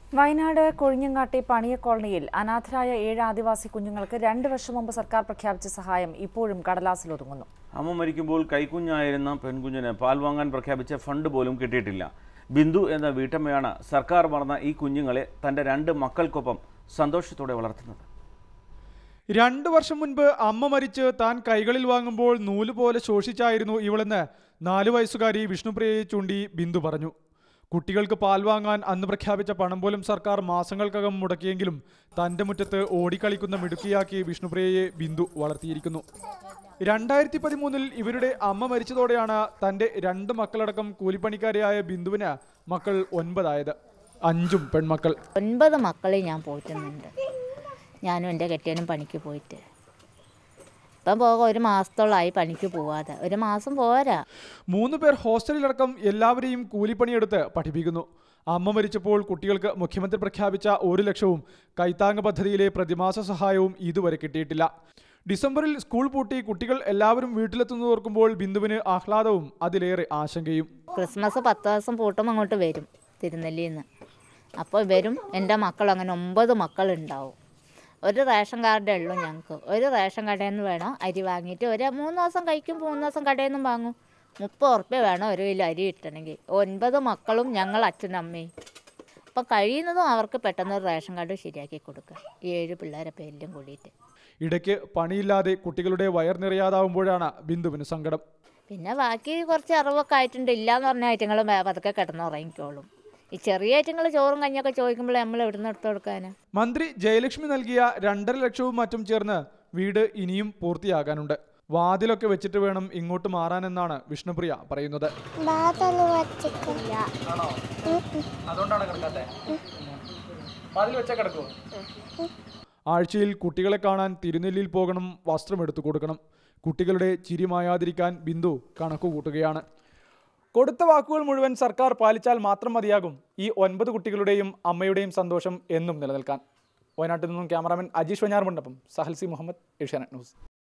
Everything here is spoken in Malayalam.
വയനാട് കൊഴിഞ്ഞങ്ങാട്ടെ പണിയ കോളനിയിൽ അനാഥരായ ഏഴ് ആദിവാസി കുഞ്ഞുങ്ങൾക്ക് രണ്ട് വർഷം മുമ്പ് സർക്കാർ പ്രഖ്യാപിച്ച സഹായം ഇപ്പോഴും കടലാസിൽ ഒതുങ്ങുന്നു അമ്മ മരിക്കുമ്പോൾ കൈക്കുഞ്ഞായിരുന്ന പെൺകുഞ്ഞിന് പാൽ വാങ്ങാൻ പ്രഖ്യാപിച്ച ഫണ്ട് പോലും കിട്ടിയിട്ടില്ല ബിന്ദു എന്ന വീട്ടമ്മയാണ് സർക്കാർ മറന്ന ഈ കുഞ്ഞുങ്ങളെ തൻ്റെ രണ്ട് മക്കൾക്കൊപ്പം സന്തോഷത്തോടെ വളർത്തുന്നത് രണ്ടു വർഷം മുൻപ് അമ്മ മരിച്ച് താൻ കൈകളിൽ വാങ്ങുമ്പോൾ നൂല് പോലെ ശോഷിച്ചായിരുന്നു ഇവളെന്ന് നാലു വയസ്സുകാരി വിഷ്ണുപ്രിയയെ ചൂണ്ടി ബിന്ദു പറഞ്ഞു കുട്ടികൾക്ക് പാൽ വാങ്ങാൻ അന്ന് പ്രഖ്യാപിച്ച പണം പോലും സർക്കാർ മാസങ്ങൾക്കകം മുടക്കിയെങ്കിലും തന്റെ മുറ്റത്ത് ഓടിക്കളിക്കുന്ന മിടുക്കിയാക്കി വിഷ്ണുപ്രിയയെ ബിന്ദു വളർത്തിയിരിക്കുന്നു രണ്ടായിരത്തി പതിമൂന്നിൽ ഇവരുടെ അമ്മ മരിച്ചതോടെയാണ് തന്റെ രണ്ട് മക്കളടക്കം കൂലിപ്പണിക്കാരിയായ ബിന്ദുവിന് മക്കൾ ഒൻപതായത് അഞ്ചും പെൺമക്കൾ ഒൻപത് മക്കളെ ഞാൻ പോറ്റുന്നുണ്ട് ഞാനും എൻ്റെ കെട്ടിയനും പണിക്ക് പോയിട്ട് ഇപ്പം പോകാൻ ഒരു മാസത്തോളമായി പണിക്ക് പോവാതെ ഒരു മാസം പോരാ മൂന്ന് പേർ ഹോസ്റ്റലിലടക്കം എല്ലാവരെയും കൂലിപ്പണിയെടുത്ത് പഠിപ്പിക്കുന്നു അമ്മ മരിച്ചപ്പോൾ കുട്ടികൾക്ക് മുഖ്യമന്ത്രി പ്രഖ്യാപിച്ച ഒരു ലക്ഷവും കൈത്താങ്ങ് പദ്ധതിയിലെ പ്രതിമാസ സഹായവും ഇതുവരെ കിട്ടിയിട്ടില്ല ഡിസംബറിൽ സ്കൂൾ പൂട്ടി കുട്ടികൾ എല്ലാവരും വീട്ടിലെത്തുന്നതോർക്കുമ്പോൾ ബിന്ദുവിന് ആഹ്ലാദവും അതിലേറെ ആശങ്കയും ക്രിസ്മസ് പത്ത് ദിവസം പൂട്ടും അങ്ങോട്ട് വരും തിരുനെല്ലിയിൽ നിന്ന് അപ്പോൾ ഇവരും എൻ്റെ മക്കൾ അങ്ങനെ ഒമ്പത് മക്കളുണ്ടാവും ഒരു റേഷൻ കാർഡേ ഉള്ളൂ ഞങ്ങൾക്ക് ഒരു റേഷൻ കടയിൽ നിന്ന് വേണം അരി വാങ്ങിയിട്ട് ഒരു മൂന്ന് ദിവസം കഴിക്കും മൂന്ന് ദിവസം കടയിൽ നിന്നും വാങ്ങും മുപ്പത് ഉറുപ്പ്യ വേണം ഒരു കിലോ അരി കിട്ടണമെങ്കിൽ ഒൻപത് മക്കളും ഞങ്ങൾ അച്ഛനും അമ്മയും അപ്പം കഴിയുന്നതും അവർക്ക് പെട്ടെന്ന് ഒരു റേഷൻ കാർഡ് ശരിയാക്കി കൊടുക്കുക ഈ ഏഴ് പിള്ളേരെ പേരിലും കൂടിയിട്ട് ഇടയ്ക്ക് പണിയില്ലാതെ കുട്ടികളുടെ വയർ നിറയാതാവുമ്പോഴാണ് ബിന്ദുവിന് സങ്കടം പിന്നെ ബാക്കി കുറച്ച് അറിവൊക്കെ ആയിട്ടുണ്ട് ഇല്ല എന്ന് പറഞ്ഞ ഐറ്റങ്ങൾ പതുക്കെ കിടന്നുറങ്ങിക്കോളും ഈ ചെറിയ ഐറ്റങ്ങൾ ചോറും കഞ്ഞൊക്കെ ചോദിക്കുമ്പോൾ നമ്മൾ എവിടുന്ന് എടുത്തു കൊടുക്കാനാ മന്ത്രി ജയലക്ഷ്മി നൽകിയ രണ്ടര ലക്ഷവും മറ്റും ചേർന്ന് വീട് ഇനിയും പൂർത്തിയാകാനുണ്ട് വാതിലൊക്കെ വെച്ചിട്ട് വേണം ഇങ്ങോട്ട് മാറാനെന്നാണ് വിഷ്ണുപ്രിയ പറയുന്നത് ബാതൊന്നും വച്ചിട്ടില്ല ആഴ്ചയിൽ കുട്ടികളെ കാണാൻ തിരുനെല്ലിയിൽ പോകണം വസ്ത്രം എടുത്തു കൊടുക്കണം കുട്ടികളുടെ ചിരി മായാതിരിക്കാൻ ബിന്ദു കണക്കു കൂട്ടുകയാണ് കൊടുത്ത വാക്കുകൾ മുഴുവൻ സർക്കാർ പാലിച്ചാൽ മാത്രം മതിയാകും ഈ ഒൻപത് കുട്ടികളുടെയും അമ്മയുടെയും സന്തോഷം എന്നും നിലനിൽക്കാൻ വയനാട്ടിൽ നിന്നും ക്യാമറാമാൻ അജീഷ് വഞ്ഞാറുമുണ്ടപ്പം സഹൽസി മുഹമ്മദ് ഏഷ്യാനെറ്റ് ന്യൂസ്